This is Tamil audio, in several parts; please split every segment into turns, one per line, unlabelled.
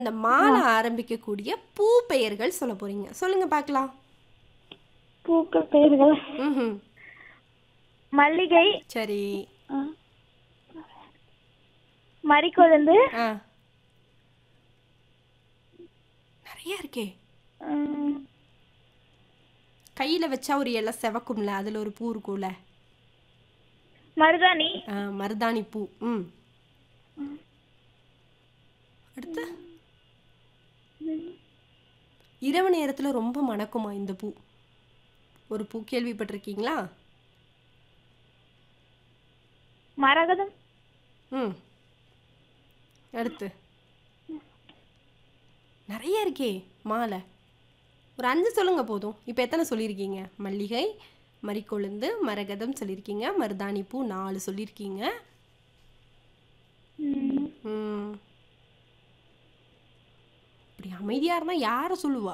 இந்த மாலை ஆரம்பிக்கக்கூடிய பூ பெயர்கள் சொல்ல போறீங்க சொல்லுங்க பார்க்கலாம்
பூக்கள் பெயர்கள்
ம்
மல்லிகை
சரி
ஆ. மரிக்கொழுந்து
ஆ நிறைய இருக்கே
ம்,
கையில வச்சா ஒரு இலை செவக்கும்ல அதுல ஒரு பூ இருக்கும்ல
மருதாணி
ஆ, மருதாணி பூ ம் அடுத்து இரவு நேரத்துல ரொம்ப மணக்குமா இந்த பூ ஒரு பூ கேள்விப்பட்டிருக்கீங்களா
மரகதம்
ம் அடுத்து நிறைய இருக்கே மாலை ஒரு அஞ்சு சொல்லுங்க போதும் இப்போ எத்தனை சொல்லியிருக்கீங்க மல்லிகை மரிக்கொழுந்து மரகதம் சொல்லியிருக்கீங்க மருதாணி பூ நாலு சொல்லியிருக்கீங்க
ம்,
ம் இப்படி அமைதியாக இருந்தால் யாரை சொல்லுவா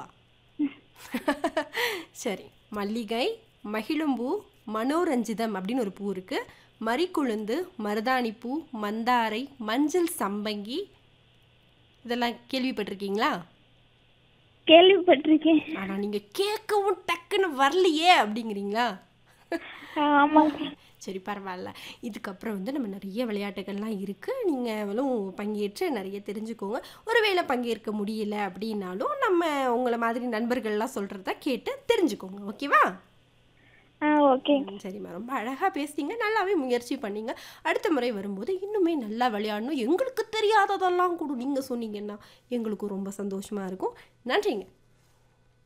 சரி மல்லிகை மகிழம்பூ மனோரஞ்சிதம் அப்படின்னு ஒரு பூ இருக்கு மரிக்குழுந்து மருதாணி பூ மந்தாரை மஞ்சள் சம்பங்கி இதெல்லாம் கேள்விப்பட்டிருக்கீங்களா
கேள்விப்பட்டிருக்கேன்
ஆனால் நீங்கள் கேட்கவும் டக்குன்னு வரலையே அப்படிங்கிறீங்களா
ஆ, ஆமாங்க
சரி பரவாயில்ல இதுக்கப்புறம் வந்து நம்ம நிறைய விளையாட்டுகள்லாம் இருக்குது நீங்களும் பங்கேற்று நிறைய தெரிஞ்சுக்கோங்க ஒருவேளை பங்கேற்க முடியல அப்படின்னாலும் நம்ம உங்களை மாதிரி நண்பர்கள்லாம் சொல்கிறத கேட்டு தெரிஞ்சுக்கோங்க ஓகேவா
ஆ ஓகே
ம், சரிம்மா ரொம்ப அழகாக பேசுனீங்க நல்லாவே முயற்சி பண்ணீங்க அடுத்த முறை வரும்போது இன்னுமே நல்லா விளையாடணும் எங்களுக்கு தெரியாததெல்லாம் கூட நீங்கள் சொன்னீங்கன்னா எங்களுக்கும் ரொம்ப சந்தோஷமாக இருக்கும் நன்றிங்க